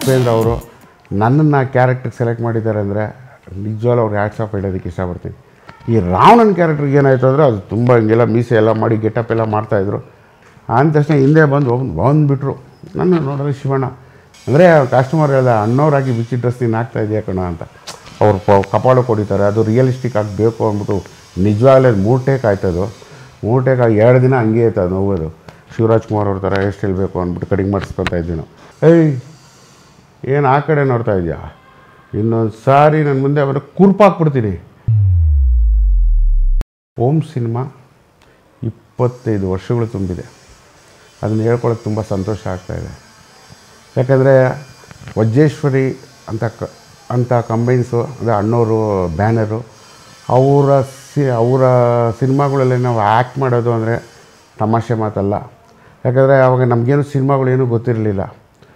ಉಪೇಂದ್ರ ಅವರು ನನ್ನನ್ನು character select ಮಾಡಿದ್ದಾರೆ ಅಂದರೆ ನಿಜವಾಗ್ಲೂ ಅವ್ರು ಹ್ಯಾಟ್ಸ್ ಆಫ್ ಇಡೋದಕ್ಕೆ ಇಷ್ಟಪಡ್ತೀನಿ ಈ ರಾವಣನ ಕ್ಯಾರೆಕ್ಟರ್ಗೆ ಏನಾಯಿತು ಅಂದರೆ ಅದು ತುಂಬ ಹಿಂಗೆಲ್ಲ ಮೀಸೆ ಎಲ್ಲ ಮಾಡಿ ಗೆಟಪ್ ಎಲ್ಲ ಮಾಡ್ತಾಯಿದ್ರು ಅಂದ ತಕ್ಷಣ ಹಿಂದೆ ಬಂದು ಹೋಗಿ ಬಂದುಬಿಟ್ರು ನನ್ನ ನೋಡಿದ್ರೆ ಶಿವಣ್ಣ ಅಂದರೆ ಕಸ್ಟಮರ್ ಎಲ್ಲ ಅಣ್ಣವ್ರಾಗಿ ಬಿಚ್ಚಿ ಡ್ರೆಸ್ ನೀನು ಹಾಕ್ತಾ ಇದೆಯಾ ಕಣ ಅಂತ ಅವ್ರು ಪ ಕಪಾಳು ಕೊಡಿತಾರೆ ಅದು ರಿಯಲಿಸ್ಟಿಕ್ ಆಗಬೇಕು ಅಂದ್ಬಿಟ್ಟು ನಿಜವಾಗ್ಲೂ ಅದು ಮೂರು ಟೇಕ್ ಆಯ್ತದು ಮೂರು ಟೇಕ್ ಆಗಿ ಎರಡು ದಿನ ಹಂಗೆ ಆಯ್ತು ಅದು ನೋವುದು ಶಿವರಾಜ್ ಕುಮಾರ್ ಅವ್ರ ಥರ ಎಷ್ಟು ಹೇಳಬೇಕು ಅಂದ್ಬಿಟ್ಟು ಕಡಿಮೆ ಮಾಡಿಸ್ಕೊತಾ ಇದ್ವಿ ನಾವು ಏಯ್ ಏನು ಆ ಕಡೆ ನೋಡ್ತಾ ಇದೆಯಾ ಇನ್ನೊಂದು ಸಾರಿ ನನ್ನ ಮುಂದೆ ಅವರ ಕುರ್ಪಾಕ್ಬಿಡ್ತೀನಿ ಓಮ್ ಸಿನಿಮಾ ಇಪ್ಪತ್ತೈದು ವರ್ಷಗಳು ತುಂಬಿದೆ ಅದನ್ನು ಹೇಳ್ಕೊಳ್ಳೋಕೆ ತುಂಬ ಸಂತೋಷ ಆಗ್ತಾಯಿದೆ ಯಾಕಂದರೆ ವಜ್ರೇಶ್ವರಿ ಅಂತ ಕ ಅಂತ ಕಂಬೈನ್ಸು ಅಂದರೆ ಅಣ್ಣವರು ಬ್ಯಾನರು ಅವರ ಸಿ ಅವರ ಸಿನಿಮಾಗಳಲ್ಲಿ ನಾವು ಆ್ಯಕ್ಟ್ ಮಾಡೋದು ಅಂದರೆ ತಮಾಷೆ ಮಾತಲ್ಲ ಯಾಕಂದರೆ ಅವಾಗ ನಮಗೇನು ಸಿನಿಮಾಗಳೇನು ಗೊತ್ತಿರಲಿಲ್ಲ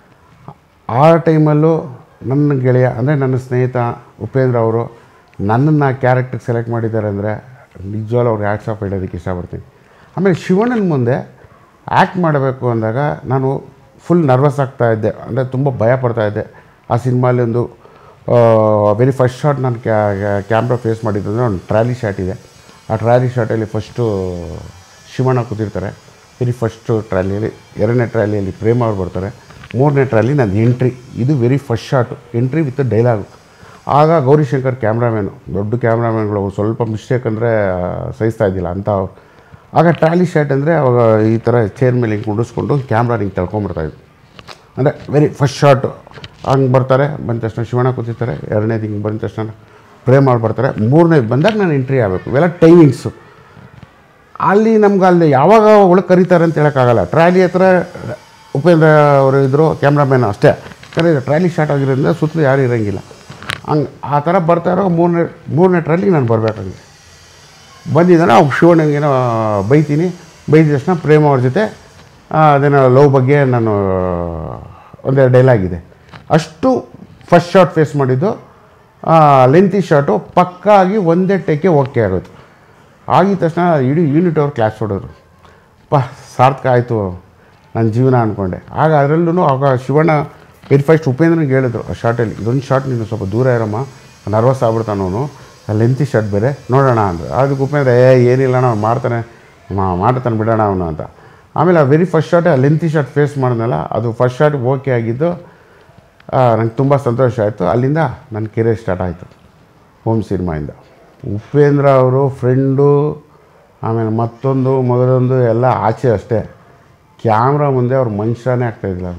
ಆ ಟೈಮಲ್ಲೂ ನನ್ನ ಗೆಳೆಯ ಅಂದರೆ ನನ್ನ ಸ್ನೇಹಿತ ಉಪೇಂದ್ರ ಅವರು ನನ್ನನ್ನು ಕ್ಯಾರೆಕ್ಟರ್ ಸೆಲೆಕ್ಟ್ ಮಾಡಿದ್ದಾರೆ ಅಂದರೆ ನಿಜವಾಗ್ಲೂ ಅವ್ರು ಹ್ಯಾಟ್ಸ್ ಆಫ್ ಇಡೋದಕ್ಕೆ ಇಷ್ಟಪಡ್ತೀನಿ ಆಮೇಲೆ ಶಿವಣ್ಣನ ಮುಂದೆ ಆ್ಯಕ್ಟ್ ಮಾಡಬೇಕು ಅಂದಾಗ ನಾನು ಫುಲ್ ನರ್ವಸ್ ಆಗ್ತಾ ಇದ್ದೆ ಅಂದರೆ ತುಂಬ ಭಯ ಪಡ್ತಾ ಇದ್ದೆ ಆ ಸಿನಿಮಾಲಿ ಒಂದು ವೆರಿ ಫಸ್ಟ್ ಶಾಟ್ ನಾನು ಕ್ಯಾಮ್ರಾ ಫೇಸ್ ಮಾಡಿದ್ದು ಅಂದರೆ ಒಂದು ಟ್ರಾಲಿ ಶಾಟ್ ಇದೆ ಆ ಟ್ರಾಲಿ ಶಾಟಲ್ಲಿ ಫಸ್ಟು ಶಿವಣ್ಣ ಕೂತಿರ್ತಾರೆ ವೆರಿ ಫಸ್ಟು ಟ್ರಾಲಿಯಲ್ಲಿ ಎರಡನೇ ಟ್ರಾಲಿಯಲ್ಲಿ ಪ್ರೇಮ ಅವ್ರು ಬರ್ತಾರೆ ಮೂರನೇ ಟ್ರಾಲಿ ನಂದು ಎಂಟ್ರಿ ಇದು very first shot entry with dialogue ಆಗ ಗೌರಿಶಂಕರ್ ಕ್ಯಾಮ್ರಾಮ್ಯಾನು ದೊಡ್ಡ ಕ್ಯಾಮ್ರಾಮ್ಯಾನ್ಗಳು ಅವ್ರು ಸ್ವಲ್ಪ ಮಿಸ್ಟೇಕ್ ಅಂದರೆ ಸಹಿಸ್ತಾ ಇದ್ದಿಲ್ಲ ಅಂತ ಅವ್ರು ಆಗ ಟ್ರಾಲಿ ಶಾಟ್ ಅಂದರೆ ಅವಾಗ ಈ ಥರ ಚೇರ್ ಮೇಲೆ ಹಿಂಗೆ ಕುಂಡಿಸ್ಕೊಂಡು ಕ್ಯಾಮ್ರಾ ಹಿಂಗೆ ತಳ್ಕೊಂಬರ್ತಾಯಿದ್ರು ಅಂದರೆ ವೆರಿ ಫಸ್ಟ್ ಶಾಟು ಹಂಗೆ ಬರ್ತಾರೆ ಬಂದ ತಕ್ಷಣ ಶಿವಣ್ಣ ಕೂತಿರ್ತಾರೆ ಎರಡನೇದು ಹಿಂಗೆ ಬಂದ ತಕ್ಷಣ ಪ್ರೇಮ್ ಮಾಡಿ ಬರ್ತಾರೆ ಮೂರನೇದು ಬಂದಾಗ ನಾನು ಎಂಟ್ರಿ ಆಗಬೇಕು ಇವೆಲ್ಲ ಟೈಮಿಂಗ್ಸು ಅಲ್ಲಿ ನಮ್ಗೆ ಅಲ್ಲಿ ಯಾವಾಗ ಒಳಗೆ ಕರೀತಾರೆ ಅಂತ ಹೇಳೋಕ್ಕಾಗಲ್ಲ ಟ್ರಾಲಿ ಹತ್ರ ಉಪೇಂದ್ರ ಅವರು ಇದ್ದರು ಕ್ಯಾಮ್ರಾಮ್ಯಾನ್ ಅಷ್ಟೇ ಯಾಕಂದರೆ ಟ್ರಾಲಿ ಸ್ಟಾರ್ಟ್ ಆಗಿರೋದ್ರಿಂದ ಸುತ್ತಲೂ ಯಾರೂ ಇರೋಂಗಿಲ್ಲ ಹಂಗೆ ಆ ಥರ ಬರ್ತಾರೋ ಮೂರನೇ ಮೂರನೇ ಟ್ರಾಲಿಗೆ ನಾನು ಬರಬೇಕಾಗಿದೆ ಬಂದಿದ್ದಾನೆ ಅವ್ರು ಶಿವಣ್ಣನಿಗೇನೋ ಬೈತೀನಿ ಬೈದ ತಕ್ಷಣ ಪ್ರೇಮ ಅವ್ರ ಜೊತೆ ಆ, ಅದೇನೋ ಲವ್ ಬಗ್ಗೆ ನಾನು ಒಂದೆರಡು ಡೈಲಾಗ್ ಇದೆ ಅಷ್ಟು ಫಸ್ಟ್ ಶಾಟ್ ಫೇಸ್ ಮಾಡಿದ್ದು ಲೆಂತಿ ಶಾಟು ಪಕ್ಕಾಗಿ ಒಂದೇ ಟೇಕೆ ಓಕೆ ಆಗೋದು ಆಗಿದ ತಕ್ಷಣ ಇಡೀ ಯೂನಿಟ್ ಅವ್ರು ಕ್ಲಾಸ್ ಹೊಡೋರು ಪ ಸಾರ್ಥಕ ಆಯಿತು ನನ್ನ ಜೀವನ ಅಂದ್ಕೊಂಡೆ ಆಗ ಅದರಲ್ಲೂ ಆಗ ಶಿವಣ್ಣ ವೆರಿ ಫಸ್ಟ್ ಉಪೇಂದ್ರನಿಗೆ ಹೇಳಿದ್ರು ಆ ಶಾರ್ಟಲ್ಲಿ ಇದೊಂದು ಶಾರ್ಟ್ ನೀನು ಸ್ವಲ್ಪ ದೂರ ಇರಮ್ಮ ನರ್ವಸ್ ಆಗ್ಬಿಡ್ತಾನೆ ಅವನು ಲೆಂತಿ ಶಾರ್ಟ್ ಬೇರೆ ನೋಡೋಣ ಅಂದರು ಅದಕ್ಕೆ ಉಪೇಂದ್ರ ಏ ಏನಿಲ್ಲ ಅವ್ನು ಮಾಡ್ತಾನೆ ಮಾ- ಮಾಡ್ತಾನೆ ಬಿಡೋಣ ಅವನು ಅಂತ ಆಮೇಲೆ ಆ ವೆರಿ ಫಸ್ಟ್ ಶಾಟ್ ಆ ಲೆಂತಿ ಶಾಟ್ ಫೇಸ್ ಮಾಡಿದ್ನಲ್ಲ ಅದು ಫಸ್ಟ್ ಶಾಟ್ ಓಕೆ ಆಗಿದ್ದು ನಂಗೆ ತುಂಬ ಸಂತೋಷ ಆಯಿತು ಅಲ್ಲಿಂದ ನನ್ನ ಕೆರಿಯರ್ ಸ್ಟಾರ್ಟ್ ಆಯಿತು ಹೋಮ್ ಸಿನಿಮಾಯಿಂದ ಉಪೇಂದ್ರ ಅವರು ಫ್ರೆಂಡು ಆಮೇಲೆ ಮತ್ತೊಂದು ಮೊದಲೊಂದು ಎಲ್ಲ ಆಚೆ ಅಷ್ಟೇ ಕ್ಯಾಮ್ರಾ ಮುಂದೆ ಅವ್ರ ಮನುಷ್ಯನೇ ಆಗ್ತಾಯಿದ್ದಿಲ್ಲ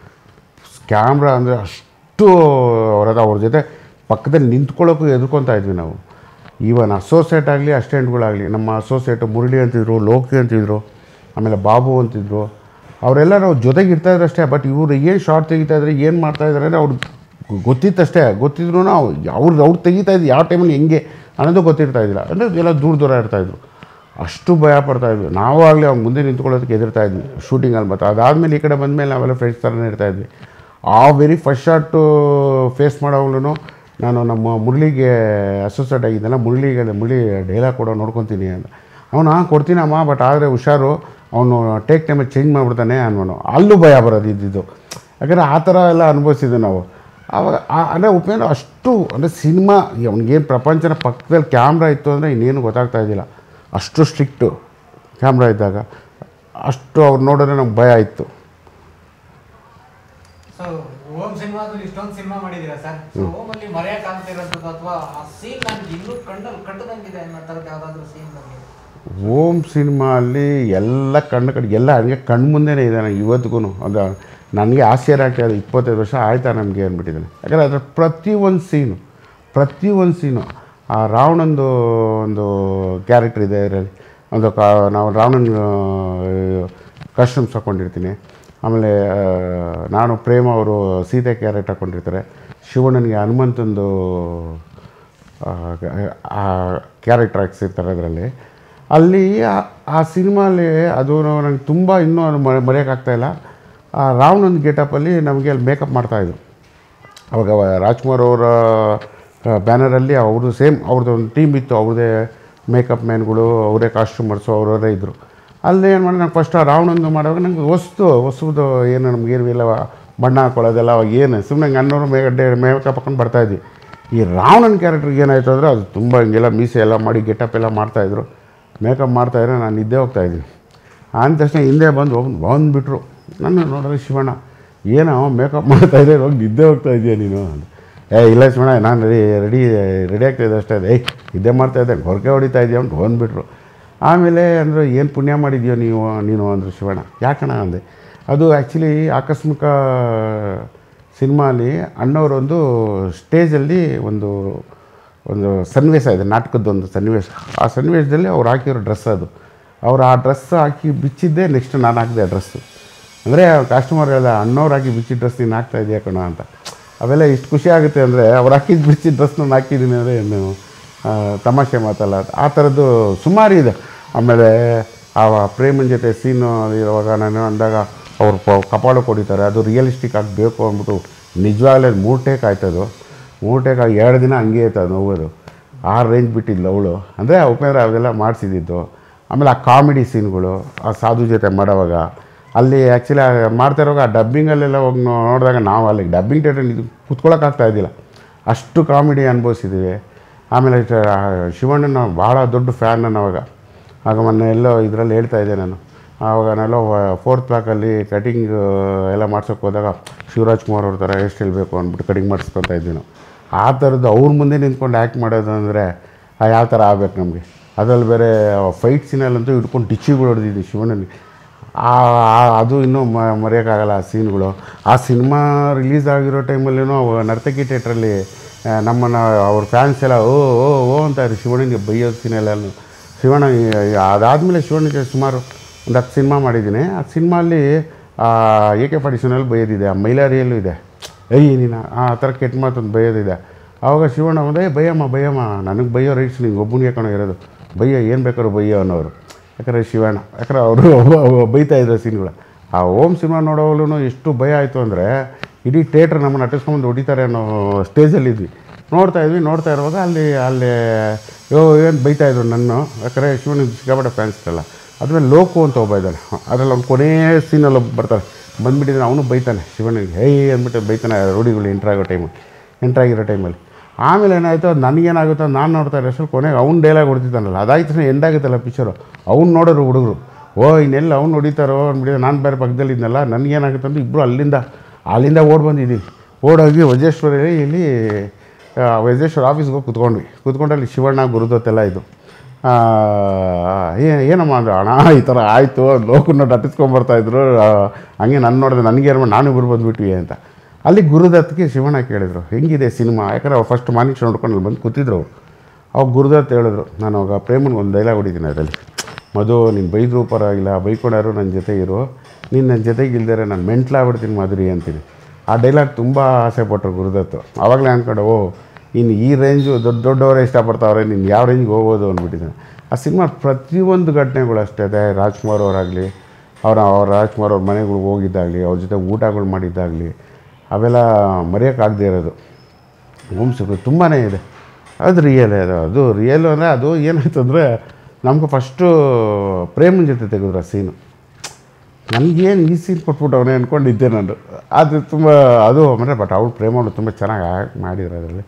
ಕ್ಯಾಮ್ರಾ ಅಂದರೆ ಅಷ್ಟು ಅವರದ ಅವ್ರ ಜೊತೆ ಪಕ್ಕದಲ್ಲಿ ನಿಂತ್ಕೊಳ್ಳೋಕ್ಕೂ ಎದುರ್ಕೊತಾ ಇದ್ವಿ ನಾವು ಈವನ್ ಅಸೋಸಿಯೇಟ್ ಆಗಲಿ ಅಸ್ಟೆಂಟ್ಗಳಾಗಲಿ ನಮ್ಮ ಅಸೋಸಿಯೇಟ್ ಮುರಳಿ ಅಂತಿದ್ರು ಲೋಕಿ ಅಂತಿದ್ರು ಆಮೇಲೆ ಬಾಬು ಅಂತಿದ್ರು ಅವರೆಲ್ಲ ನಾವು ಜೊತೆಗೆ ಇರ್ತಾಯಿದ್ರು ಅಷ್ಟೇ ಬಟ್ ಇವರು ಏನು ಶಾರ್ಟ್ ತೆಗಿತಾ ಇದ್ದಾರೆ ಏನು ಮಾಡ್ತಾ ಇದ್ದಾರೆ ಅಂದರೆ ಅವ್ರು ಗೊತ್ತಿತ್ತಷ್ಟೇ ಗೊತ್ತಿದ್ರು ಅವ್ರು ಅವ್ರು ತೆಗಿತಾ ಇದ್ದು ಯಾವ ಟೈಮಲ್ಲಿ ಹೆಂಗೆ ಅನ್ನೋದು ಗೊತ್ತಿರ್ತಾ ಇದ್ದಿಲ್ಲ ಅಂದರೆ ಎಲ್ಲ ದೂರ ದೂರ ಇರ್ತಾಯಿದ್ರು ಅಷ್ಟು ಭಯ ಪಡ್ತಾ ಇದ್ವಿ ನಾವು ಆಗಲಿ ಅವ್ನು ಮುಂದೆ ನಿಂತ್ಕೊಳ್ಳೋದಕ್ಕೆ ಎದುರ್ತಾ ಇದ್ವಿ ಶೂಟಿಂಗಲ್ಲಿ ಮತ್ತು ಅದಾದಮೇಲೆ ಈ ಕಡೆ ಬಂದಮೇಲೆ ನಾವೆಲ್ಲ ಫ್ರೆಂಡ್ಸ್ ಥರನೇ ಇರ್ತಾ ಇದ್ವಿ ಆ ವೆರಿ ಫಸ್ಟ್ ಶಾಟು ಫೇಸ್ ಮಾಡೋವಾಗ್ಲೂ ನಾನು ನಮ್ಮ ಮುರಳಿಗೆ ಅಸೋಸಿಯೇಟ್ ಆಗಿದ್ದೆಲ್ಲ ಮುರಳಿಗೆ ಮುರಳಿ ಡೈಲಾಗ್ ಕೊಡೋ ನೋಡ್ಕೊತೀನಿ ಅಂತ ಅವನು ಹಾಂ ಕೊಡ್ತೀನಮ್ಮ ಬಟ್ ಆದರೆ ಹುಷಾರು ಅವನು ಟೇಕ್ ಟೈಮಲ್ಲಿ ಚೇಂಜ್ ಮಾಡಿಬಿಡ್ತಾನೆ ಅನ್ನೋನು ಅಲ್ಲೂ ಭಯ ಬರೋದು ಇದ್ದಿದ್ದು ಯಾಕಂದರೆ ಆ ಥರ ಎಲ್ಲ ಅನುಭವಿಸಿದ್ದೆ ನಾವು ಆವಾಗ ಆ- ಅಂದರೆ ಉಪೇಂದ್ರ ಅಷ್ಟು ಅಂದರೆ ಸಿನಿಮಾ ಅವ್ನಿಗೇನು ಪ್ರಪಂಚನ ಪಕ್ಕದಲ್ಲಿ ಕ್ಯಾಮ್ರಾ ಇತ್ತು ಅಂದರೆ ಇನ್ನೇನು ಗೊತ್ತಾಗ್ತಾ ಇದ್ದಿಲ್ಲ ಅಷ್ಟು ಸ್ಟ್ರಿಕ್ಟು ಕ್ಯಾಮ್ರಾ ಇದ್ದಾಗ ಅಷ್ಟು ಅವ್ರು ನೋಡಿದ್ರೆ ನಮ್ಗೆ ಭಯ ಇತ್ತು ಸೊ ಓಮ್ ಸಿನಿಮಾದಲ್ಲಿ ಇಷ್ಟೊಂದು ಸಿನಿಮಾ ಮಾಡಿದ್ದೀರಾ ಸರ್ ಸೊ ಓಮ್ ಅಲ್ಲಿ ಮರೆಯಕ್ ಆಗ್ತಿರೋದು ಅಥವಾ ಆ ಸೀನ್ ನನಗೆ ಇನ್ನೂ ಕಂಡಲ್ಲಿ ಕಟ್ಟದಂಗಿದೆ ಅನ್ನೋ ಥರದ್ದು ಯಾವ್ದಾದ್ರು ಸೀನ್ ಬಗ್ಗೆ ಓಮ್ ಸಿನಿಮಾ ಅಲ್ಲಿ ಎಲ್ಲ ಕಣ್ಣು ಕಡೆ ಎಲ್ಲ ಹಂಗೆ ಕಣ್ಣು ಮುಂದೆನೇ ಇದೆ ನನಗೆ ಇವತ್ತಿಗೂ ಅದು ನನಗೆ ಆಶ್ಚರ್ಯ ಆಗ್ತಾ ಇದೆ ಇಪ್ಪತ್ತೈದು ವರ್ಷ ಆಯ್ತಾ ನಮಗೆ ಅಂದ್ಬಿಟ್ಟಿದ್ದಾನೆ ಯಾಕಂದರೆ ಅದರ ಪ್ರತಿಯೊಂದು ಸೀನು ಪ್ರತಿಯೊಂದು ಸೀನು ಆ ರಾವಣಂದು ಒಂದು ಕ್ಯಾರೆಕ್ಟರ್ ಇದೆ ಇದರಲ್ಲಿ ಒಂದು ಕಾ ನಾವು ರಾವಣನ ಕಾಸ್ಟ್ಯೂಮ್ಸ್ ಹಾಕ್ಕೊಂಡಿರ್ತೀನಿ ಆಮೇಲೆ ಆ, ನಾನು ಪ್ರೇಮ ಅವರು ಸೀತೆ ಕ್ಯಾರೆಕ್ಟ್ ಹಾಕ್ಕೊಂಡಿರ್ತಾರೆ ಶಿವಣ್ಣನಿಗೆ ಹನುಮಂತಂದು ಕ್ಯಾರೆಕ್ಟರ್ ಹಾಕ್ಸಿರ್ತಾರೆ ಅದರಲ್ಲಿ ಅಲ್ಲಿ ಆ- ಆ ಸಿನಿಮಾಲಿ ಅದು ನಂಗೆ ತುಂಬ ಇನ್ನೂ ಅದು ಮ- ಮರೆಯೋಕ್ಕಾಗ್ತಾಯಿಲ್ಲ ಆ ರಾವಣನ ಗೆಟಪಲ್ಲಿ ನಮಗೆ ಅಲ್ಲಿ ಮೇಕಪ್ ಮಾಡ್ತಾಯಿದ್ರು ಅವಾಗ ಅವ- ರಾಜ್ಕುಮಾರ್ ಅವರ ಬ್ಯಾನರಲ್ಲಿ ಅವ್ರದ್ದು ಸೇಮ್ ಅವ್ರದ್ದು ಒಂದು ಟೀಮ್ ಇತ್ತು ಅವ್ರದ್ದೇ ಮೇಕಪ್ ಮ್ಯಾನ್ಗಳು ಅವರೇ ಕಾಸ್ಟ್ಯೂಮರ್ಸು ಅವರವರೇ ಇದ್ದರು ಅಲ್ಲಿ ಏನು ಮಾಡಿ ನಂಗೆ ಫಸ್ಟ್ ಆ ರಾವಣಂದು ಮಾಡುವಾಗ ನಂಗೆ ಹೊಸ್ತು ಹೊಸದು ಏನು ನಮಗೇನು ಇಲ್ಲ ಬಣ್ಣ ಹಾಕೊಳ್ಳೋದೆಲ್ಲ ಅವಾಗ ಏನು ಸುಮ್ಮನೆ ಅಣ್ಣವರು ಮೇಗಡ್ಡೆ ಮೇಕಪ್ ಹಾಕೊಂಡು ಬರ್ತಾಯಿದ್ವಿ ಈ ರಾವಣನ ಕ್ಯಾರೆಕ್ಟ್ರಿಗೆ ಏನಾಯಿತು ಅಂದರೆ ಅದು ತುಂಬ ಹಿಂಗೆಲ್ಲ ಮೀಸೆ ಎಲ್ಲ ಮಾಡಿ ಗೆಟಪ್ ಎಲ್ಲ ಮಾಡ್ತಾಯಿದ್ರು ಮೇಕಪ್ ಮಾಡ್ತಾಯಿದ್ರೆ ನಾನು ನಿದ್ದೆ ಹೋಗ್ತಾಯಿದ್ದೀನಿ ಅಂದ ತಕ್ಷಣ ಹಿಂದೆ ಬಂದು ಬಂದುಬಿಟ್ರು ನನ್ನ ನೋಡಿದ್ರೆ ಶಿವಣ್ಣ ಏನೋ ಮೇಕಪ್ ಮಾಡ್ತಾಯಿದ್ದೆ ಹೋಗಿ ನಿದ್ದೆ ಹೋಗ್ತಾ ಇದೆಯಾ ನೀನು ಅಂತ ಏ ಇಲ್ಲ ಶಿವಣ್ಣ ನಾನು ರೆಡಿ ರೆಡಿ ರೆಡಿ ಆಗ್ತಾಯಿದ್ದೆ ಅಷ್ಟೇ ಏಯ್ ನಿದ್ದೆ ಮಾಡ್ತಾಯಿದ್ದೆ ಹೊರಗೆ ಹೊಡಿತಾ ಇದೆಯಾ ಅಂತ ಬಂದುಬಿಟ್ರು ಆಮೇಲೆ ಅಂದರೆ ಏನು ಪುಣ್ಯ ಮಾಡಿದ್ಯೋ ನೀವು ನೀನು ಅಂದರು ಶಿವಣ್ಣ ಯಾಕಣ ಅಂದೆ ಅದು ಆ್ಯಕ್ಚುಲಿ ಆಕಸ್ಮಿಕ ಸಿನಿಮಾಲಿ ಅಣ್ಣವರೊಂದು ಸ್ಟೇಜಲ್ಲಿ ಒಂದು ಒಂದು ಸನ್ನಿವೇಶ ಇದೆ ನಾಟಕದ್ದೊಂದು ಸನ್ನಿವೇಶ ಆ ಸನ್ನಿವೇಶದಲ್ಲಿ ಅವ್ರು ಹಾಕಿರೋ ಡ್ರೆಸ್ ಅದು ಅವ್ರು ಆ ಡ್ರೆಸ್ ಹಾಕಿ ಬಿಚ್ಚಿದ್ದೇ ನೆಕ್ಸ್ಟ್ ನಾನು ಹಾಕಿದೆ ಆ ಡ್ರೆಸ್ಸು ಅಂದರೆ ಕಾಸ್ಟಮರ್ ಹೇಳ್ದ ಅಣ್ಣವ್ರು ಹಾಕಿ ಬಿಚ್ಚಿದ ಡ್ರೆಸ್ ನೀನು ಹಾಕ್ತಾ ಇದೆಯಾ ಕಣ ಅಂತ ಅವೆಲ್ಲ ಇಷ್ಟು ಖುಷಿ ಆಗುತ್ತೆ ಅಂದರೆ ಅವ್ರು ಹಾಕಿದ ಬಿಚ್ಚಿದ ಡ್ರೆಸ್ ನಾನು ಹಾಕಿದ್ದೀನಿ ಅಂದರೆ ಏನು ಆ, ತಮಾಷೆ ಮಾತಲ್ಲ ಆ ಥರದ್ದು ಸುಮಾರು ಇದೆ ಆಮೇಲೆ ಆ ಪ್ರೇಮನ ಜೊತೆ ಸೀನು ಇರುವಾಗ ನಾನು ಅಂದಾಗ ಅವ್ರು ಪ- ಕಪಾಳು ಕೊಡಿತಾರೆ ಅದು ರಿಯಲಿಸ್ಟಿಕ್ ಆಗಬೇಕು ಅಂದ್ಬಿಟ್ಟು ನಿಜವಾಗ್ಲೂ ಅದು ಮೂರು ಟೇಕ್ ಆಯ್ತದು ಮೂರು ಟೇಕ್ ಆಗಿ ಎರಡು ದಿನ ಹಂಗೆ ಆಯ್ತು ಅದು ನೋವುದು ಆ ರೇಂಜ್ ಬಿಟ್ಟಿದ್ಲು ಅವಳು ಅಂದರೆ ಉಪೇಂದ್ರ ಅವೆಲ್ಲ ಮಾಡಿಸಿದ್ದು ಆಮೇಲೆ ಆ ಕಾಮಿಡಿ ಸೀನ್ಗಳು ಆ ಸಾಧು ಜೊತೆ ಮಾಡೋವಾಗ ಅಲ್ಲಿ ಆ್ಯಕ್ಚುಲಿ ಮಾಡ್ತಾ ಇರುವಾಗ ಆ ಡಬ್ಬಿಂಗಲ್ಲೆಲ್ಲ ಹೋಗಿ ನೋಡಿದಾಗ ನಾವು ಅಲ್ಲಿ ಡಬ್ಬಿಂಗ್ ಥಿಯೇಟರ್ ಇದು ಕೂತ್ಕೊಳ್ಳೋಕ್ಕಾಗ್ತಾ ಇದ್ದಿಲ್ಲ ಅಷ್ಟು ಕಾಮಿಡಿ ಅನುಭವಿಸಿದ್ದೀವಿ ಆಮೇಲೆ ಟ- ಆ ಶಿವಣ್ಣನ ಭಾಳ ದೊಡ್ಡ ಫ್ಯಾನ್ ನಾನು ಅವಾಗ ಆಗ ಮೊನ್ನೆ ಎಲ್ಲೋ ಇದರಲ್ಲಿ ಹೇಳ್ತಾ ಇದ್ದೆ ನಾನು ಆವಾಗ ನಾನೆಲ್ಲೋ ಫೋರ್ತ್ ಬ್ಲಾಕಲ್ಲಿ ಕಟಿಂಗ್ ಎಲ್ಲ ಮಾಡ್ಸೋಕೆ ಹೋದಾಗ ಶಿವರಾಜ್ ಕುಮಾರ್ ಅವ್ರ ಥರ ಹೇರ್ ಸ್ಟೈಲ್ ಬೇಕು ಅಂದ್ಬಿಟ್ಟು ಕಟಿಂಗ್ ಮಾಡಿಸ್ಕೊತಾ ಇದ್ವಿ ನಾವು ಆ ಥರದ್ದು ಅವ್ರ ಮುಂದೆ ನಿಂತ್ಕೊಂಡು ಆ್ಯಕ್ಟ್ ಮಾಡೋದು ಅಂದರೆ ಯಾವ ಥರ ಆಗ್ಬೇಕು ನಮಗೆ ಅದರಲ್ಲಿ ಬೇರೆ ಫೈಟ್ ಸೀನಲ್ಲಂತೂ ಹಿಡ್ಕೊಂಡು ಡಿಚ್ಚಿಗಳು ಹೊಡೆದಿದ್ವಿ ಶಿವಣ್ಣನಿಗೆ ಆ ಆ- ಅದು ಇನ್ನೂ ಮ- ಮರೆಯೋಕ್ಕಾಗಲ್ಲ ಆ ಸೀನ್ಗಳು ಆ ಸಿನಿಮಾ ರಿಲೀಸ್ ಆಗಿರೋ ಟೈಮಲ್ಲಿನೂ ನರ್ತಕಿ ಥಿಯೇಟ್ರಲ್ಲಿ ನಮ್ಮನ್ನು ಅವ್ರ ಫ್ಯಾನ್ಸ್ ಎಲ್ಲ ಓ ಓ ಓ ಅಂತಾರೆ ಶಿವಣ್ಣನಿಗೆ ಬೈಯೋದು ಸೀನೆಲ್ಲ ಶಿವಣ್ಣ ಅದಾದಮೇಲೆ ಶಿವಣ್ಣಗೆ ಸುಮಾರು ಒಂದು ಹತ್ತು ಸಿನಿಮಾ ಮಾಡಿದ್ದೀನಿ ಆ ಸಿನಿಮಾಲ್ಲಿ ಎ ಕೆ ಫಾರ್ಟಿಸನಲ್ಲಿ ಬೈಯೋದಿದೆ ಆ ಮೈಲಾರಿಯಲ್ಲೂ ಇದೆ ಏಯ್ ನೀನು ಆ ಥರ ಕೆಟ್ಟ ಮಾತೊಂದು ಬೈಯೋದಿದೆ ಆವಾಗ ಶಿವಣ್ಣ ಒಂದೇ ಬೈಯಮ್ಮ ಬೈಯಮ್ಮ ನನಗೆ ಬೈಯೋ ರೈಟ್ಸ್ ನಿಂಗೆ ಒಬ್ಬನಿಗೆ ಕಣೋ ಇರೋದು ಬೈಯೋ ಏನು ಬೇಕಾದ್ರೂ ಬೈಯೋ ಅನ್ನೋರು ಯಾಕಂದರೆ ಶಿವಣ್ಣ ಯಾಕಂದ್ರೆ ಅವರು ಬೈತಾ ಇದ್ರು ಸೀನ್ಗಳು ಆ ಓಮ್ ಸಿನಿಮಾ ನೋಡೋವಾಗ್ಲೂ ಎಷ್ಟು ಭಯ ಆಯಿತು ಅಂದರೆ ಇಡೀ ಥಿಯೇಟ್ರ್ ನಮ್ಮನ್ನು ಅಟ್ಟಿಸ್ಕೊಂಡು ಹೊಡಿತಾರೆ ಅನ್ನೋ ಸ್ಟೇಜಲ್ಲಿದ್ವಿ ನೋಡ್ತಾ ಇದ್ವಿ ನೋಡ್ತಾ ಇರುವಾಗ ಅಲ್ಲಿ ಅಲ್ಲಿ ಯೋ ಏನು ಬೈತಾ ಇದ್ರು ನನ್ನ ಯಾಕಂದರೆ ಶಿವನ ಸಿಕ್ಕಾಪಟ್ಟೆ ಫ್ಯಾನ್ಸ್ ಇರಲ್ಲ ಅದ್ಮೇಲೆ ಲೋಕು ಅಂತ ಒಬ್ಬ ಇದ್ದಾನೆ ಅದರಲ್ಲಿ ಅವ್ನು ಕೊನೆಯ ಸೀನಲ್ಲಿ ಒಬ್ಬ ಬರ್ತಾರೆ ಬಂದುಬಿಟ್ಟಿದ್ದಾನೆ ಅವನು ಬೈತಾನೆ ಶಿವನಿಗೆ ಹೇಯ್ ಅಂದ್ಬಿಟ್ಟು ಬೈತಾನೆ ರೂಢಿಗಳು ಎಂಟ್ರಾಗೋ ಟೈಮು ಎಂಟ್ರಾಗಿರೋ ಟೈಮಲ್ಲಿ ಆಮೇಲೆ ಏನಾಯಿತು ಅದು ನನಗೇನಾಗುತ್ತೋ ನಾನು ನೋಡ್ತಾ ಇರೋ ಅಷ್ಟರಲ್ಲಿ ಕೊನೆಗೆ ಅವ್ನು ಡೈಲಾಗ್ ಹೊಡ್ತಿದ್ದಾನಲ್ಲ ಅದಾಯ್ತು ತಕ್ಷಣ ಎಂಡಾಗುತ್ತಲ್ಲ ಪಿಕ್ಚರು ಅವ್ನು ನೋಡೋರು ಹುಡುಗರು ಓ ಇನ್ನೆಲ್ಲ ಅವ್ನು ಹೊಡಿತಾರೋ ಅಂದ್ಬಿಟ್ಟು ನಾನು ಬೇರೆ ಪಕ್ಕದಲ್ಲಿ ಇದ್ನಲ್ಲ ನನಗೇನಾಗುತ್ತೆ ಅಂದ್ರೆ ಇಬ್ಬರು ಅಲ್ಲಿಂದ ಅಲ್ಲಿಂದ ಓಡ್ ಬಂದಿದ್ದೀವಿ ಓಡೋಗಿ ವಜೇಶ್ವರಿ ಇಲ್ಲಿ ಆ, ವಜೇಶ್ವರ ಆಫೀಸ್ಗೆ ಹೋಗಿ ಕುತ್ಕೊಂಡ್ವಿ ಕುತ್ಕೊಂಡು ಅಲ್ಲಿ ಶಿವಣ್ಣ ಗುರುದತ್ತೆಲ್ಲ ಇದು ಆ, ಏ- ಏನಮ್ಮ ಅಂದ್ರೆ ಅಣ್ಣ ಈ ಥರ ಆಯಿತು ಲೋಕನ್ನ ನಟಿಸ್ಕೊಂಬರ್ತಾಯಿದ್ರು ಹಂಗೆ ನಾನು ನೋಡಿದೆ ನನಗೆ ಏನು ಮಾಡಿ ನಾನು ಇಬ್ಬರು ಬಂದುಬಿಟ್ವಿ ಅಂತ ಅಲ್ಲಿ ಗುರುದತ್ಗೆ ಶಿವಣ್ಣ ಕೇಳಿದರು ಹೆಂಗಿದೆ ಸಿನಿಮಾ ಯಾಕಂದ್ರೆ ಅವ್ರು ಫಸ್ಟ್ ಮಾರ್ನಿಂಗ್ ಶೋ ನೋಡ್ಕೊಂಡು ಅಲ್ಲಿ ಬಂದು ಕೂತಿದ್ರು ಅವರು ಅವಾಗ ಗುರುದತ್ ಹೇಳಿದ್ರು ನಾನು ಅವಾಗ ಪ್ರೇಮನ್ ಒಂದು ಡೈಲಾಗ್ ಹೊಡಿತೀನಿ ಅದರಲ್ಲಿ ಮಧು ನೀನು ಬೈದ್ರು ಪರವಾಗಿಲ್ಲ ಬೈಕೊಂಡಾರು ನನ್ನ ಜೊತೆ ಇರು ನೀನು ನನ್ನ ಜೊತೆಗೆ ಇಲ್ದರೆ ನಾನು ಮೆಂಟ್ಲಾಗ್ಬಿಡ್ತೀನಿ ಮಾಧುರಿ ಅಂತೀನಿ ಆ ಡೈಲಾಗ್ ತುಂಬ ಆಸೆ ಪಟ್ಟರು ಗುರುದತ್ತು ಆವಾಗಲೇ ಅಂದ್ಕೊಂಡು ಓ ಇನ್ನು ಈ ರೇಂಜು ದೊಡ್ಡ ದೊಡ್ಡವರೇ ಇಷ್ಟಪಡ್ತಾವ್ರೆ ನೀನು ಯಾವ ರೇಂಜ್ಗೆ ಹೋಗ್ಬೋದು ಅಂದ್ಬಿಟ್ಟಿದ್ದಾನೆ ಆ ಸಿನಿಮಾ ಪ್ರತಿಯೊಂದು ಘಟನೆಗಳು ಅಷ್ಟೇ ಅದೇ ರಾಜ್ಕುಮಾರ್ ಅವರಾಗಲಿ ಅವ್ರ ಅವ್ರ ರಾಜ್ಕುಮಾರ್ ಅವ್ರ ಮನೆಗಳಿಗೆ ಹೋಗಿದ್ದಾಗಲಿ ಅವ್ರ ಜೊತೆ ಊಟಗಳು ಮಾಡಿದ್ದಾಗಲಿ ಅವೆಲ್ಲ ಮರೆಯೋಕ್ಕಾಗದೇ ಇರೋದು ವಂಶಗಳು ತುಂಬಾ ಇದೆ ಅದು ರಿಯಲ್ ಅದು ಅದು ರಿಯಲ್ ಅಂದರೆ ಅದು ಏನಾಯ್ತು ಅಂದರೆ ನಮ್ಗೆ ಫಸ್ಟು ಪ್ರೇಮನ ಜೊತೆ ತೆಗೆದ್ರು ಆ ಸೀನು ನನಗೇನು ಈ ಸೀನ್ ಕೊಟ್ಬಿಟ್ಟವನೇ ಅಂದ್ಕೊಂಡಿದ್ದೆ ನಾನು ಅದು ತುಂಬ ಅದು ಅಂದರೆ ಬಟ್ ಅವ್ಳು ಪ್ರೇಮ ಅವ್ಳು ತುಂಬ ಚೆನ್ನಾಗಿ ಆ್ಯಕ್ಟ್ ಮಾಡಿದ್ರು ಅದರಲ್ಲಿ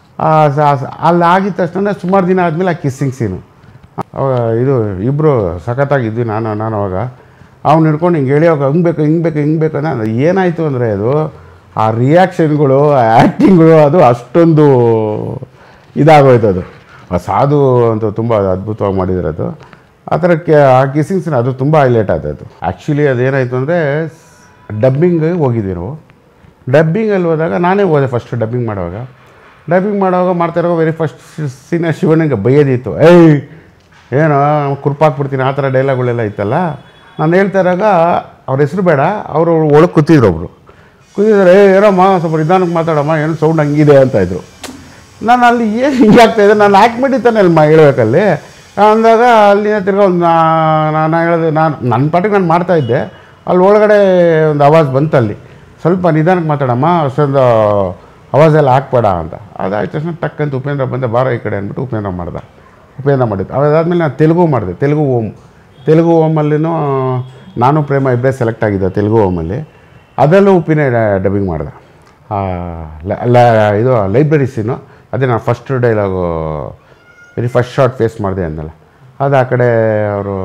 ಅಲ್ಲಿ ಆಗಿದ ತಕ್ಷಣ ಸುಮಾರು ದಿನ ಆದಮೇಲೆ ಆ ಕಿಸ್ಸಿಂಗ್ ಸೀನು ಅವಾಗ ಇದು ಇಬ್ಬರು ಸಖತ್ತಾಗಿದ್ವಿ ನಾನು ನಾನು ಅವಾಗ ಅವ್ನು ಹಿಡ್ಕೊಂಡು ಹಿಂಗೆ ಹೇಳಿ ಅವಾಗ ಹಂಗೆ ಬೇಕು ಹಿಂಗೆ ಬೇಕು ಹಿಂಗೆ ಬೇಕು ಅನ್ನೋ ಏನಾಯಿತು ಅಂದರೆ ಅದು ಆ ರಿಯಾಕ್ಷನ್ಗಳು ಆ ಆ್ಯಕ್ಟಿಂಗ್ಗಳು ಅದು ಅಷ್ಟೊಂದು ಇದಾಗೋಯ್ತು ಅದು ಆ ಸಾಧು ಅಂತ ತುಂಬ ಅದ್ಭುತವಾಗಿ ಮಾಡಿದ್ರು ಅದು ಆ ಥರಕ್ಕೆ ಆ ಕಿಸ್ಸಿಂಗ್ ಸೀನ್ ಅದು ತುಂಬ ಹೈಲೈಟ್ ಆದದ್ದು ಆ್ಯಕ್ಚುಲಿ ಅದೇನಾಯಿತು ಅಂದರೆ ಡಬ್ಬಿಂಗ್ ಹೋಗಿದ್ವಿ ನಾವು ಡಬ್ಬಿಂಗಲ್ಲಿ ಹೋದಾಗ ನಾನೇ ಹೋದೆ ಫಸ್ಟ್ ಡಬ್ಬಿಂಗ್ ಮಾಡುವಾಗ ಡಬ್ಬಿಂಗ್ ಮಾಡುವಾಗ ಮಾಡ್ತಾ ಇರೋ ವೆರಿ ಫಸ್ಟ್ ಸೀನ ಶಿವನಿಗೆ ಬೈಯೋದಿತ್ತು ಏಯ್ ಏನೋ ಕುರ್ಪಾಕ್ಬಿಡ್ತೀನಿ ಆ ಥರ ಡೈಲಾಗ್ಗಳೆಲ್ಲ ಇತ್ತಲ್ಲ ನಾನು ಹೇಳ್ತಾ ಇರಾಗ ಅವ್ರ ಹೆಸರು ಬೇಡ ಅವರು ಒಳಗೆ ಕೂತಿದ್ರು ಒಬ್ಬರು ಕೂತಿದ್ದಾರೆ ಏ ಏನಮ್ಮ ಸ್ವಲ್ಪ ನಿಧಾನಕ್ಕೆ ಮಾತಾಡಮ್ಮ ಏನು ಸೌಂಡ್ ಹಂಗಿದೆ ಅಂತ ಇದ್ರು ನಾನು ಅಲ್ಲಿ ಏನು ಹಿಂಗೆ ಆಗ್ತಾಯಿದೆ ನಾನು ಆ್ಯಕ್ಟ್ ಮಾಡಿದ್ದಾನೆ ಅಲ್ಲಿ ಮಾ ಹೇಳ್ಬೇಕಲ್ಲಿ ಅಂದಾಗ ಅಲ್ಲಿಂದ ತಿರ್ಗಾ ಒಂದು ನಾನು ಹೇಳಿದೆ ನಾನು ನನ್ನ ಪಾಟಿಗೆ ನಾನು ಮಾಡ್ತಾಯಿದ್ದೆ ಅಲ್ಲಿ ಒಳಗಡೆ ಒಂದು ಆವಾಜ್ ಬಂತು ಅಲ್ಲಿ ಸ್ವಲ್ಪ ನಿಧಾನಕ್ಕೆ ಮಾತಾಡಮ್ಮ ಅಷ್ಟೊಂದು ಆವಾಜೆಲ್ಲ ಹಾಕ್ಬೇಡ ಅಂತ ಅದಾದ ತಕ್ಷಣ ಟಕ್ಕಂತ ಉಪೇಂದ್ರ ಬಂದೆ ಬಾರ ಈ ಕಡೆ ಅಂದ್ಬಿಟ್ಟು ಉಪೇಂದ್ರ ಮಾಡ್ದೆ ಉಪೇಂದ್ರ ಮಾಡಿದ್ದು ಅದಾದಮೇಲೆ ನಾನು ತೆಲುಗು ಮಾಡಿದೆ ತೆಲುಗು ಓಮ್ ತೆಲುಗು ಓಮಲ್ಲಿನೂ ನಾನು ಪ್ರೇಮ ಇಬ್ಬರೇ ಸೆಲೆಕ್ಟ್ ಆಗಿದ್ದೆ ತೆಲುಗು ಓಮಲ್ಲಿ ಅದರಲ್ಲೂ ಉಪ್ಪಿನ ಡಬ್ಬಿಂಗ್ ಮಾಡಿದೆ ಆ, ಲ- ಲ- ಇದು ಲೈಬ್ರರಿ ಸೀನು ಅದೇ ನಾನು first dialogue very first shot face ಮಾಡಿದೆ ಅಂದಲ್ಲ ಅದು ಆ ಕಡೆ ಅವರು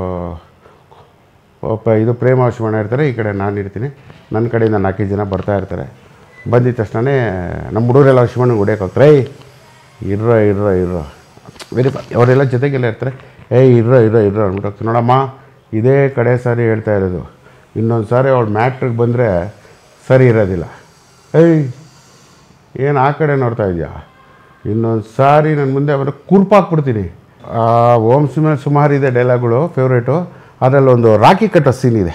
ಒಬ್ಬ ಇದು ಪ್ರೇಮ ಶಿವಣ್ಣ ಇರ್ತಾರೆ ಈ ಕಡೆ ನಾನು ಇರ್ತೀನಿ ನನ್ನ ಕಡೆಯಿಂದ ನಾಲ್ಕೈದು ಜನ ಬರ್ತಾ ಇರ್ತಾರೆ ಬಂದಿದ ತಕ್ಷಣವೇ ನಮ್ಮ ಹುಡುಗರೆಲ್ಲ ಶಿವಣ್ಣಗೆ ಹೊಡಿಯೋಕೆ ಹೋಗ್ತಾರೆ ಏಯ್ ಇರ್ರೋ ಇರ್ರೋ ಇರ್ರೋ ವೆರಿ ಅವರೆಲ್ಲ ಜೊತೆಗೆಲ್ಲ ಇರ್ತಾರೆ ಏಯ್ ಇರ್ರೋ ಇರ್ರೋ ಇರ್ರೋ ಅಂದ್ಬಿಟ್ಟು ಹೋಗ್ತೀನಿ. ನೋಡಮ್ಮ ಇದೇ ಕಡೆ ಸಾರಿ ಹೇಳ್ತಾ ಇರೋದು ಇನ್ನೊಂದು ಸಾರಿ ಅವಳು ಮ್ಯಾಟ್ರಿಗೆ ಬಂದರೆ ಸರಿ ಇರೋದಿಲ್ಲ ಏಯ್ ಏನು ಆ ಕಡೆ ನೋಡ್ತಾ ಇದೆಯಾ ಇನ್ನೊಂದು ಸಾರಿ ನನ್ನ ಮುಂದೆ ಅವರ ಕುರ್ಪಾಕ್ಬಿಡ್ತೀನಿ ಆ, ಓಂ ಸಿನಿಮಾ ಸುಮಾರು ಇದೆ ಡೈಲಾಗ್ಗಳು ಫೇವ್ರೇಟು ಅದರಲ್ಲಿ ಒಂದು ರಾಖಿ ಕಟ್ಟೋ ಸೀನ್ ಇದೆ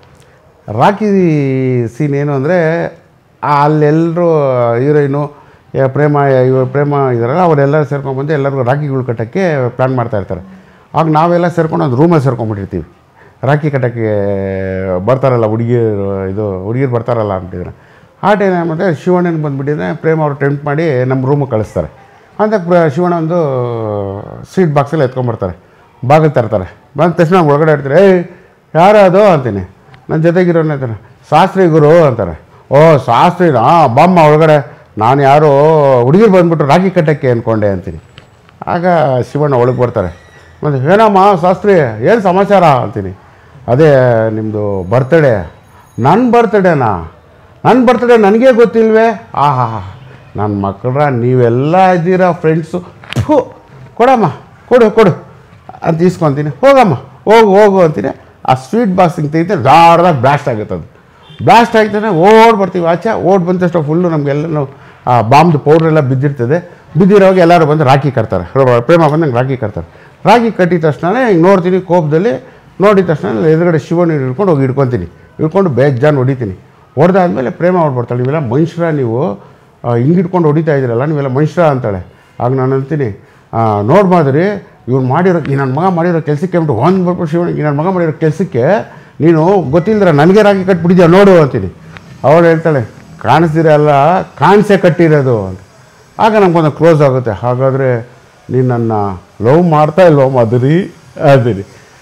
ರಾಖಿ ಸೀನ್ ಏನು ಅಂದರೆ ಅಲ್ಲೆಲ್ಲರೂ ಹೀರೋಯಿನು ಯಾ- ಪ್ರೇಮ ಇವ ಪ್ರೇಮ ಇದಾರಲ್ಲ ಅವರೆಲ್ಲರೂ ಸೇರ್ಕೊಂಡ್ಬಂದು ಎಲ್ಲರಿಗೂ ರಾಖಿಗಳು ಕಟ್ಟೋಕ್ಕೆ ಪ್ಲ್ಯಾನ್ ಮಾಡ್ತಾ ಇರ್ತಾರೆ ಆಗ ನಾವೆಲ್ಲ ಸೇರ್ಕೊಂಡು ಒಂದು ರೂಮಲ್ಲಿ ಸೇರ್ಕೊಂಡ್ಬಿಟ್ಟಿರ್ತೀವಿ ರಾಖಿ ಕಟ್ಟೋಕ್ಕೆ ಬರ್ತಾರಲ್ಲ ಹುಡುಗಿಯರು ಇದು ಹುಡುಗಿರು ಬರ್ತಾರಲ್ಲ ಅಂತಿದ್ರೆ ಆ ಟೈಮ್ ಮತ್ತು ಶಿವಣ್ಣನ ಬಂದುಬಿಟ್ಟಿದ್ರೆ ಪ್ರೇಮ ಅವ್ರು ಟೆಂಪ್ಟ್ ಮಾಡಿ ನಮ್ಮ ರೂಮಿಗೆ ಕಳಿಸ್ತಾರೆ ಅಂತ ಪ್ರ- ಶಿವಣ್ಣ ಒಂದು ಸ್ವೀಟ್ ಬಾಕ್ಸಲ್ಲಿ ಎತ್ಕೊಂಡ್ಬರ್ತಾರೆ ಬಾಗಿಲು ತರ್ತಾರೆ ಬಂದ ತಕ್ಷಣ ಒಳಗಡೆ ಇರ್ತಾರೆ ಏಯ್ ಯಾರು ಅದು ಅಂತೀನಿ ನನ್ನ ಜೊತೆಗಿರೋನ ಅಂತಾನೆ ಶಾಸ್ತ್ರಿ ಗುರು ಅಂತಾರೆ ಓ ಶಾಸ್ತ್ರಿನಾ ಬಾಮ್ಮ ಒಳಗಡೆ ನಾನು ಯಾರೋ ಹುಡುಗಿರು ಬಂದ್ಬಿಟ್ಟು ರಾಖಿ ಕಟ್ಟಕ್ಕೆ ಅಂದ್ಕೊಂಡೆ ಅಂತೀನಿ ಆಗ ಶಿವಣ್ಣ ಒಳಗೆ ಬರ್ತಾರೆ ಮತ್ತು ಏನಮ್ಮ ಶಾಸ್ತ್ರಿ ಏನು ಸಮಾಚಾರ ಅಂತೀನಿ ಅದೇ ನಿಮ್ಮದು ಬರ್ತಡೇ ನನ್ನ ಬರ್ತಡೇನಾ ನನ್ನ ಬರ್ತಡೇ ನನಗೇ ಗೊತ್ತಿಲ್ವೇ ಆಹಾ ನನ್ನ ಮಕ್ಕಳ್ರ ನೀವೆಲ್ಲ ಇದ್ದೀರಾ ಫ್ರೆಂಡ್ಸು ಥು ಕೊಡಮ್ಮ ಕೊಡು ಕೊಡು ಅಂತ ಇಸ್ಕೊತೀನಿ ಹೋಗಮ್ಮ ಹೋಗು ಹೋಗು ಅಂತೀನಿ ಆ ಸ್ವೀಟ್ ಬಾಕ್ಸ್ ಹಿಂಗೆ ತೆಗಿತೀನಿ ದಾಡ್ದಾಗ ಬ್ಲಾಸ್ಟ್ ಆಗುತ್ತೆ ಅದು ಬ್ಲಾಸ್ಟ್ ಆಗ್ತಾನೆ ಓಡ್ ಬರ್ತೀವಿ ಆಚೆ ಓಡ್ ಬಂದ ತಕ್ಷಣ ಫುಲ್ಲು ನಮಗೆಲ್ಲ ಆ ಬಾಂಬ್ದು ಪೌಡ್ರೆಲ್ಲ ಬಿದ್ದಿರ್ತದೆ ಬಿದ್ದಿರೋವಾಗ ಎಲ್ಲರೂ ಬಂದು ರಾಖಿ ಕಟ್ತಾರೆ ಪ್ರೇಮ ಬಂದಂಗೆ ರಾಖಿ ಕಟ್ತಾರೆ ರಾಖಿ ಕಟ್ಟಿದ ತಕ್ಷಣ ಹಿಂಗೆ ನೋಡ್ತೀನಿ ಕೋಪದಲ್ಲಿ ನೋಡಿದ ತಕ್ಷಣ ಎದುರುಗಡೆ ಶಿವನ ಹಿಡ್ಕೊಂಡು ಹೋಗಿ ಹಿಡ್ಕೊತೀನಿ ಹಿಡ್ಕೊಂಡು ಬೇಜಾನ್ ಹೊಡಿತೀನಿ ಹೊಡೆದಾದ್ಮೇಲೆ ಪ್ರೇಮ ಹೊಡ್ಬಿಡ್ತಾಳೆ ನೀವೆಲ್ಲ ಮನುಷ್ಯರ ನೀವು ಹಿಂಗೆ ಹಿಡ್ಕೊಂಡು ಹೊಡಿತಾ ಇದ್ದೀರಲ್ಲ ನೀವೆಲ್ಲ ಮನುಷ್ಯರ ಅಂತಾಳೆ ಆಗ ನಾನು ಅಂತೀನಿ ನೋಡ್ಬಾದ್ರಿ ಇವ್ನು ಮಾಡಿರೋ ಈ ನನ್ನ ಮಗ ಮಾಡಿರೋ ಕೆಲಸಕ್ಕೆ ಅಂದ್ಬಿಟ್ಟು ಒಂದು ಬರ್ಬಿಟ್ಟು ಶಿವಣ್ಣ ಈ ನನ್ನ ಮಗ ಮಾಡಿರೋ ಕೆಲಸಕ್ಕೆ ನೀನು ಗೊತ್ತಿಲ್ಲದ್ರೆ ನನಗೆ ರಾಗಿ ಕಟ್ಬಿಟ್ಟಿದ್ಯಾ ನೋಡು ಅಂತೀನಿ ಅವಳು ಹೇಳ್ತಾಳೆ ಕಾಣಿಸ್ದಿರಲ್ಲ ಕಾಣಿಸೇ ಕಟ್ಟಿರೋದು ಅಂತ ಆಗ ನಮ್ಗೊಂದು ಕ್ಲೋಸ್ ಆಗುತ್ತೆ ಹಾಗಾದರೆ ನೀನು ನನ್ನ ಲವ್ ಮಾಡ್ತಾ ಇಲ್ವೋ ಮಧುರಿ ಅಂತೀನಿ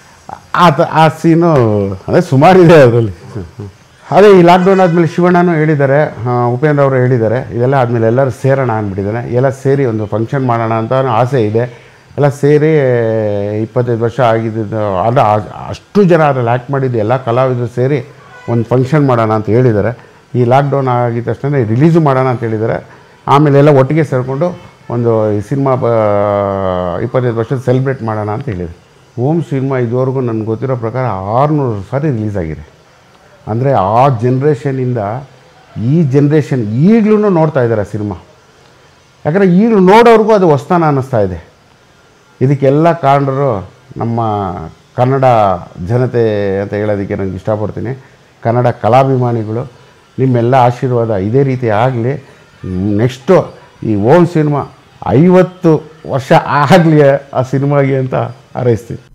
ಆ ತ ಆ ಸೀನು ಅದೇ ಸುಮಾರಿದೆ ಅದರಲ್ಲಿ ಅದೇ ಈ ಲಾಕ್ಡೌನ್ ಆದಮೇಲೆ ಶಿವಣ್ಣನೂ ಹೇಳಿದ್ದಾರೆ ಆ, ಉಪೇಂದ್ರ ಅವರು ಹೇಳಿದ್ದಾರೆ ಇದೆಲ್ಲ ಆದಮೇಲೆ ಎಲ್ಲರೂ ಸೇರೋಣ ಅಂದ್ಬಿಟ್ಟಿದ್ದಾರೆ ಎಲ್ಲ ಸೇರಿ ಒಂದು ಫಂಕ್ಷನ್ ಮಾಡೋಣ ಅಂತ ಆಸೆ ಇದೆ ಎಲ್ಲ ಸೇರಿ ಇಪ್ಪತ್ತೈದು ವರ್ಷ ಆಗಿದ್ದು ಅದು ಆ- ಅಷ್ಟು ಜನ ಅದ್ರಲ್ಲಿ ಆ್ಯಕ್ಟ್ ಮಾಡಿದ್ದು ಎಲ್ಲ ಕಲಾವಿದರು ಸೇರಿ ಒಂದು ಫಂಕ್ಷನ್ ಮಾಡೋಣ ಅಂತ ಹೇಳಿದ್ದಾರೆ ಈ ಲಾಕ್ಡೌನ್ ಆಗಿದ ತಕ್ಷಣ ರಿಲೀಸು ಮಾಡೋಣ ಅಂತ ಹೇಳಿದ್ದಾರೆ ಆಮೇಲೆ ಎಲ್ಲ ಒಟ್ಟಿಗೆ ಸೇರಿಕೊಂಡು ಒಂದು ಈ ಸಿನಿಮಾ ಬ ಇಪ್ಪತ್ತೈದು ವರ್ಷದ ಸೆಲೆಬ್ರೇಟ್ ಮಾಡೋಣ ಅಂತ ಹೇಳಿದ್ರು ಓಮ್ ಸಿನಿಮಾ ಇದುವರೆಗೂ ನನಗೆ ಗೊತ್ತಿರೋ ಪ್ರಕಾರ ಆರುನೂರು ಸಾರಿ ರಿಲೀಸ್ ಆಗಿದೆ ಅಂದರೆ ಆ ಜನ್ರೇಷನಿಂದ ಈ ಜನ್ರೇಷನ್ ಈಗಲೂ ನೋಡ್ತಾ ಇದ್ದಾರೆ ಸಿನಿಮಾ ಯಾಕಂದರೆ ಈಗಲೂ ನೋಡೋರ್ಗೂ ಅದು ಹೊಸ್ತಾನ ಅನ್ನಿಸ್ತಾ ಇದೆ ಇದಕ್ಕೆಲ್ಲ ಕಾರಣರು ನಮ್ಮ ಕನ್ನಡ ಜನತೆ ಅಂತ ಹೇಳೋದಕ್ಕೆ ನನಗೆ ಇಷ್ಟಪಡ್ತೀನಿ ಕನ್ನಡ ಕಲಾಭಿಮಾನಿಗಳು ನಿಮ್ಮೆಲ್ಲ ಆಶೀರ್ವಾದ ಇದೇ ರೀತಿ ಆಗಲಿ ನೆಕ್ಸ್ಟು ಈ ಓಮ್ ಸಿನಿಮಾ ಐವತ್ತು ವರ್ಷ ಆಗಲಿ ಆ ಸಿನಿಮಾಗೆ ಅಂತ ಹಾರೈಸ್ತೀನಿ